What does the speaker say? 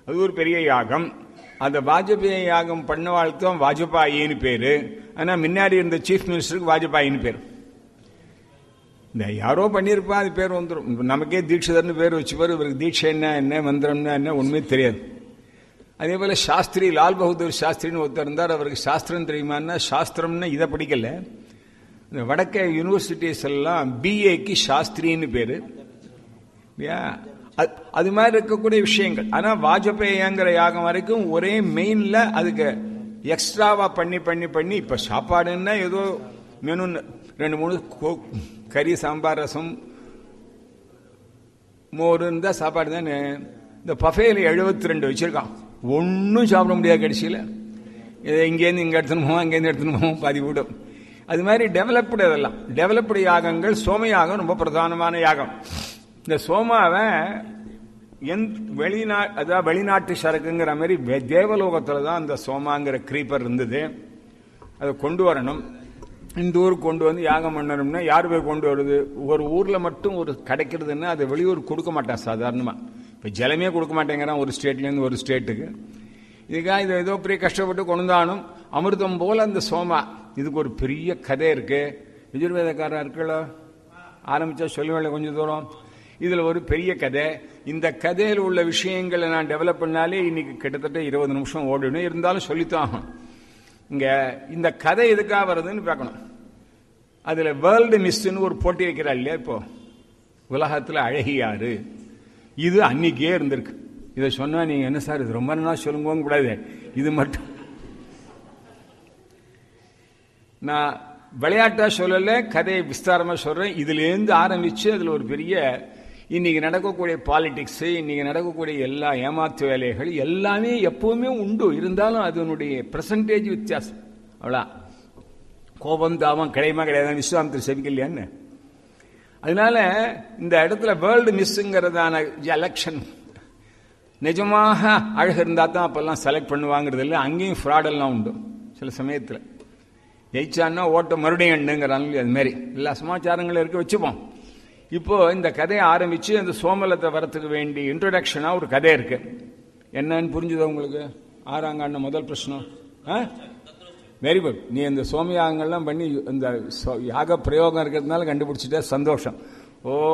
அது ஒரு பெரிய யாகம் அந்த வாஜபேயி யாகம் பண்ணவாளுக்கு தான் வாஜபாயின்னு பேரு ஆனா முன்னாடி இருந்த சீஃப் மினிஸ்டருக்கு வாஜபாயின்னு பேர் இந்த யாரோ பண்ணியிருப்பா அது பேர் வந்துடும் நமக்கே தீட்சிதர்னு பேர் வச்சு பேர் இவருக்கு தீட்சை என்ன என்ன மந்திரம்னா என்ன ஒண்ணுமே தெரியாது அதே போல சாஸ்திரி லால் பகதூர் சாஸ்திரின்னு ஒருத்தர் இருந்தார் அவருக்கு சாஸ்திரம் தெரியுமான்னா சாஸ்திரம்னு இதை படிக்கல இந்த வடக்க யூனிவர்சிட்டிஸ் எல்லாம் பிஏக்கு சாஸ்திரின்னு பேரு அது மாதிரி இருக்கக்கூடிய விஷயங்கள் ஆனா வாஜபேயங்கிற யாகம் வரைக்கும் ஒரே மெயின்ல அதுக்கு எக்ஸ்ட்ராவா பண்ணி பண்ணி பண்ணி இப்ப சாப்பாடுன்னா ஏதோ மெனு ரெண்டு மூணு கறி சாம்பார் ரசம் மோர் இருந்தா சாப்பாடு தானே இந்த பஃபேல எழுபத்தி ரெண்டு வச்சிருக்கான் ஒன்றும் சாப்பிட முடியாது கடைசியில் இங்கேருந்து இங்கே எடுத்துன்னு போவோம் அங்கேருந்து எடுத்துன்னு போவோம் பாதி விடும் அது மாதிரி டெவலப்டு அதெல்லாம் டெவலப்டு யாகங்கள் சோம யாகம் ரொம்ப பிரதானமான யாகம் இந்த சோமாவை எந் வெளிநா அதாவது வெளிநாட்டு சரக்குங்கிற மாதிரி தேவலோகத்தில் தான் அந்த சோமாங்கிற கிரீப்பர் இருந்தது அதை கொண்டு வரணும் இந்த ஊருக்கு கொண்டு வந்து யாகம் பண்ணணும்னா யார் போய் கொண்டு வருது ஒரு ஊரில் மட்டும் ஒரு கிடைக்கிறதுன்னா அதை வெளியூர் கொடுக்க மாட்டான் சாதாரணமாக இப்போ ஜலமே கொடுக்க மாட்டேங்கிறான் ஒரு ஸ்டேட்லேருந்து ஒரு ஸ்டேட்டுக்கு இதுக்காக இது ஏதோ பெரிய கஷ்டப்பட்டு கொண்டானும் அமிர்தம் போல அந்த சோமா இதுக்கு ஒரு பெரிய கதை இருக்கு எஜுர்வேதக்காரா இருக்குல்ல ஆரம்பிச்சா சொல்லுவேன் கொஞ்சம் தூரம் இதுல ஒரு பெரிய கதை இந்த கதையில் உள்ள விஷயங்களை நான் டெவலப் பண்ணாலே இன்னைக்கு கிட்டத்தட்ட இருபது நிமிஷம் ஓடணும் இருந்தாலும் சொல்லித்தான் ஆகும் இங்க இந்த கதை எதுக்காக வருதுன்னு பார்க்கணும் அதுல வேர்ல்டு மிஸ்ன்னு ஒரு போட்டி வைக்கிறா இல்லையா இப்போ உலகத்துல அழகியாரு இது அன்னைக்கே இருந்திருக்கு இதை சொன்னா நீங்க என்ன சார் இது ரொம்ப நாள் சொல்லுங்க கூடாது இது மட்டும் நான் விளையாட்டா சொல்லல கதையை விஸ்தாரமா சொல்றேன் இதுல இருந்து ஆரம்பிச்சு அதுல ஒரு பெரிய இன்னைக்கு நடக்கக்கூடிய பாலிடிக்ஸ் இன்னைக்கு நடக்கக்கூடிய எல்லா ஏமாத்து வேலைகள் எல்லாமே எப்பவுமே உண்டு இருந்தாலும் அதனுடைய பிரசன்டேஜ் வித்தியாசம் அவ்வளோ கோபம் தாபம் கிடையுமா கிடையாது விஸ்வாமத்தில் செவிக்கலையான்னு அதனால இந்த இடத்துல வேர்ல்டு மிஸ்ஸுங்கிறதான எலெக்ஷன் நிஜமாக அழகு இருந்தா தான் அப்பெல்லாம் செலக்ட் பண்ணுவாங்கிறது இல்லை அங்கேயும் ஃப்ராடெல்லாம் உண்டு சில சமயத்தில் ஜெயிச்சான்னா ஓட்ட மறுபடியும் எண்ணுங்கிறாங்க அது மாதிரி எல்லா சமாச்சாரங்களும் இருக்க வச்சுப்போம் இப்போ இந்த கதையை ஆரம்பிச்சு அந்த சோமலத்தை வரத்துக்கு வேண்டி இன்ட்ரோடக்ஷனா ஒரு கதை இருக்கு என்னன்னு புரிஞ்சுதா உங்களுக்கு ஆறாங்காண்ட முதல் பிரச்சனை வெரி குட் நீ இந்த சோமயாகங்கள்லாம் பண்ணி இந்த யாக பிரயோகம் இருக்கிறதுனால கண்டுபிடிச்சிட்டே சந்தோஷம் ஓ